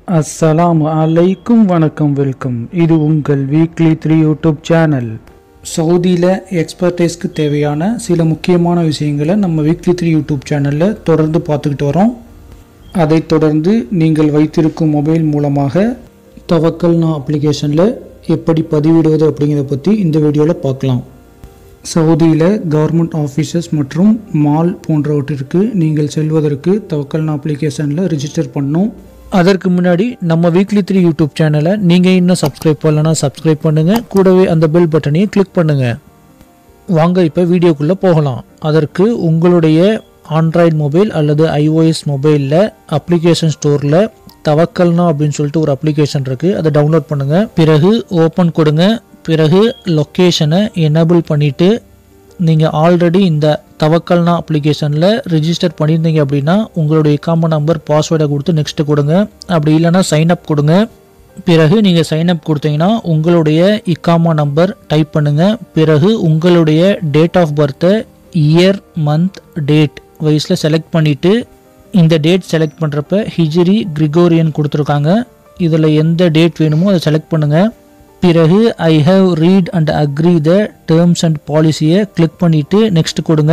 அஸ்ஸலாமு அலைக்கும் வணக்கம் வெல்கம் இது உங்கள் வீக்லி த்ரீ யூடியூப் சேனல் சவுதியில் எக்ஸ்பர்டைஸ்க்கு தேவையான சில முக்கியமான விஷயங்களை நம்ம வீக்லி த்ரீ யூடியூப் சேனலில் தொடர்ந்து பார்த்துக்கிட்டு வரோம் அதைத் தொடர்ந்து நீங்கள் வைத்திருக்கும் மொபைல் மூலமாக தவக்கல்னா அப்ளிகேஷனில் எப்படி பதிவிடுவது அப்படிங்கிறத பற்றி இந்த வீடியோவில் பார்க்கலாம் சவுதியில் கவர்மெண்ட் ஆஃபீஸஸ் மற்றும் மால் போன்றவற்றிற்கு நீங்கள் செல்வதற்கு தவக்கல்னா அப்ளிகேஷனில் ரிஜிஸ்டர் பண்ணணும் அதற்கு முன்னாடி நம்ம வீக்லி த்ரீ யூடியூப் சேனலை நீங்கள் இன்னும் சப்ஸ்கிரைப் பண்ணலன்னா சப்ஸ்கிரைப் பண்ணுங்கள் கூடவே அந்த பெல் பட்டனையும் கிளிக் பண்ணுங்கள் வாங்க இப்போ வீடியோக்குள்ளே போகலாம் அதற்கு உங்களுடைய ஆண்ட்ராய்டு மொபைல் அல்லது ஐஓஎஸ் மொபைலில் அப்ளிகேஷன் ஸ்டோரில் தவக்கல்னா அப்படின்னு சொல்லிட்டு ஒரு அப்ளிகேஷன் இருக்குது அதை டவுன்லோட் பண்ணுங்கள் பிறகு ஓப்பன் கொடுங்க பிறகு லொக்கேஷனை எனேபிள் பண்ணிவிட்டு நீங்கள் ஆல்ரெடி இந்த தவக்கல்னா அப்ளிகேஷனில் ரிஜிஸ்டர் பண்ணியிருந்தீங்க அப்படின்னா உங்களுடைய காமன் நம்பர் பாஸ்வேர்டை கொடுத்து நெக்ஸ்ட்டு கொடுங்க அப்படி இல்லைன்னா சைன் அப் கொடுங்க பிறகு நீங்கள் சைன் அப் கொடுத்தீங்கன்னா உங்களுடைய இக்காமா நம்பர் டைப் பண்ணுங்கள் பிறகு உங்களுடைய டேட் ஆஃப் பர்த்தை இயர் மந்த் டேட் வயசில் செலக்ட் பண்ணிவிட்டு இந்த டேட் செலக்ட் பண்ணுறப்ப ஹிஜ்ரி கிரிகோரியன் கொடுத்துருக்காங்க இதில் எந்த டேட் வேணுமோ அதை செலக்ட் பண்ணுங்கள் பிறகு I have read and agree the terms and பாலிசியை கிளிக் பண்ணிவிட்டு நெக்ஸ்ட் கொடுங்க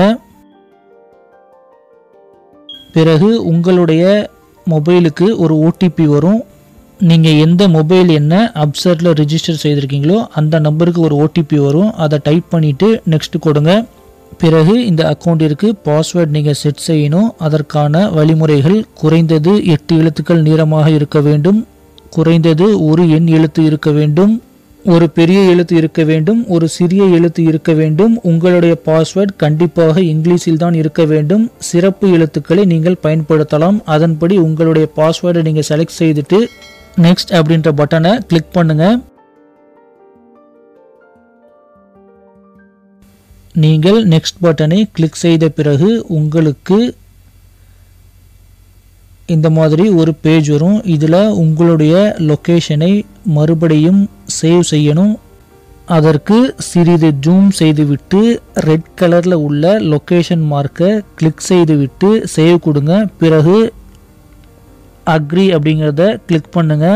பிறகு உங்களுடைய மொபைலுக்கு ஒரு ஓடிபி வரும் நீங்கள் எந்த மொபைல் என்ன அப்சர்ட்டில் ரிஜிஸ்டர் செய்திருக்கீங்களோ அந்த நம்பருக்கு ஒரு ஓடிபி வரும் அதை டைப் பண்ணிவிட்டு நெக்ஸ்ட் கொடுங்க பிறகு இந்த அக்கௌண்ட்டிற்கு பாஸ்வேர்ட் நீங்கள் செட் செய்யணும் அதற்கான வழிமுறைகள் குறைந்தது எட்டு எழுத்துக்கள் நீளமாக இருக்க வேண்டும் குறைந்தது ஒரு எண் எழுத்து இருக்க வேண்டும் ஒரு பெரிய எழுத்து இருக்க வேண்டும் ஒரு சிறிய எழுத்து இருக்க வேண்டும் உங்களுடைய பாஸ்வேர்ட் கண்டிப்பாக இங்கிலீஷில் தான் இருக்க வேண்டும் சிறப்பு எழுத்துக்களை நீங்கள் பயன்படுத்தலாம் அதன்படி உங்களுடைய பாஸ்வேர்டை நீங்கள் செலக்ட் செய்துட்டு நெக்ஸ்ட் அப்படின்ற பட்டனை கிளிக் பண்ணுங்க நீங்கள் நெக்ஸ்ட் பட்டனை கிளிக் செய்த பிறகு உங்களுக்கு இந்த மாதிரி ஒரு பேஜ் வரும் இதில் உங்களுடைய லொக்கேஷனை மறுபடியும் சேவ் செய்யணும் அதற்கு சிறிது ஜூம் செய்துவிட்டு ரெட் கலரில் உள்ள லொக்கேஷன் மார்க்கை கிளிக் செய்துவிட்டு சேவ் கொடுங்க பிறகு அக்ரி அப்படிங்கிறத கிளிக் பண்ணுங்க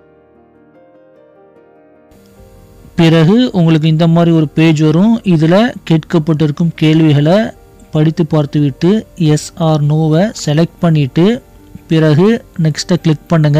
பிறகு உங்களுக்கு இந்த மாதிரி ஒரு பேஜ் வரும் இதில் கேட்கப்பட்டிருக்கும் கேள்விகளை படித்து பார்த்துவிட்டு எஸ் ஆர் நோவை செலக்ட் பண்ணிவிட்டு பிறகு நெக்ஸ்ட்டை கிளிக் பண்ணுங்க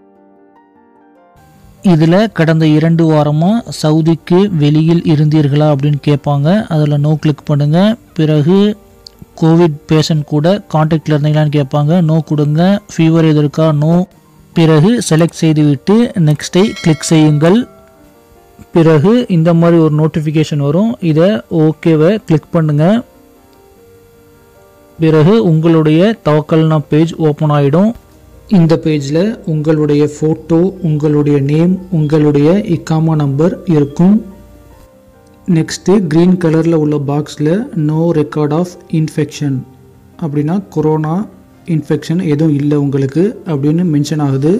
இதில் கடந்த இரண்டு வாரமாக சவுதிக்கு வெளியில் இருந்தீர்களா அப்படின்னு கேட்பாங்க அதில் நோ கிளிக் பண்ணுங்க பிறகு கோவிட் பேஷண்ட் கூட காண்டாக்டில் இருந்தீங்களான்னு கேட்பாங்க நோ கொடுங்க ஃபீவர் எது இருக்கா நோ பிறகு செலக்ட் செய்துவிட்டு நெக்ஸ்ட்டை கிளிக் செய்யுங்கள் பிறகு இந்த மாதிரி ஒரு நோட்டிஃபிகேஷன் வரும் இதை ஓகேவை கிளிக் பண்ணுங்கள் பிறகு உங்களுடைய தவக்கல்னா பேஜ் ஓப்பன் ஆகிடும் இந்த பேஜில் உங்களுடைய ஃபோட்டோ உங்களுடைய நேம் உங்களுடைய இக்காமா நம்பர் இருக்கும் நெக்ஸ்ட்டு க்ரீன் கலரில் உள்ள பாக்ஸில் நோ ரெக்கார்ட் ஆஃப் இன்ஃபெக்ஷன் அப்படின்னா கொரோனா இன்ஃபெக்ஷன் எதுவும் இல்லை உங்களுக்கு அப்படின்னு மென்ஷன் ஆகுது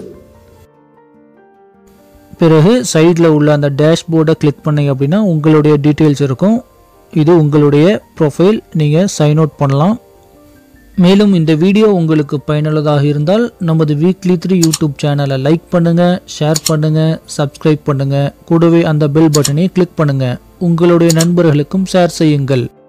பிறகு சைடில் உள்ள அந்த டேஷ்போர்டை கிளிக் பண்ணீங்க அப்படின்னா உங்களுடைய டீட்டெயில்ஸ் இருக்கும் இது உங்களுடைய ப்ரொஃபைல் நீங்கள் சைன் அவுட் பண்ணலாம் மேலும் இந்த வீடியோ உங்களுக்கு பயனுள்ளதாக இருந்தால் நமது வீக்லி த்ரீ யூடியூப் சேனலை லைக் பண்ணுங்கள் ஷேர் பண்ணுங்கள் சப்ஸ்கிரைப் பண்ணுங்கள் கூடவே அந்த பெல் பட்டனை கிளிக் பண்ணுங்கள் உங்களுடைய நண்பர்களுக்கும் ஷேர் செய்யுங்கள்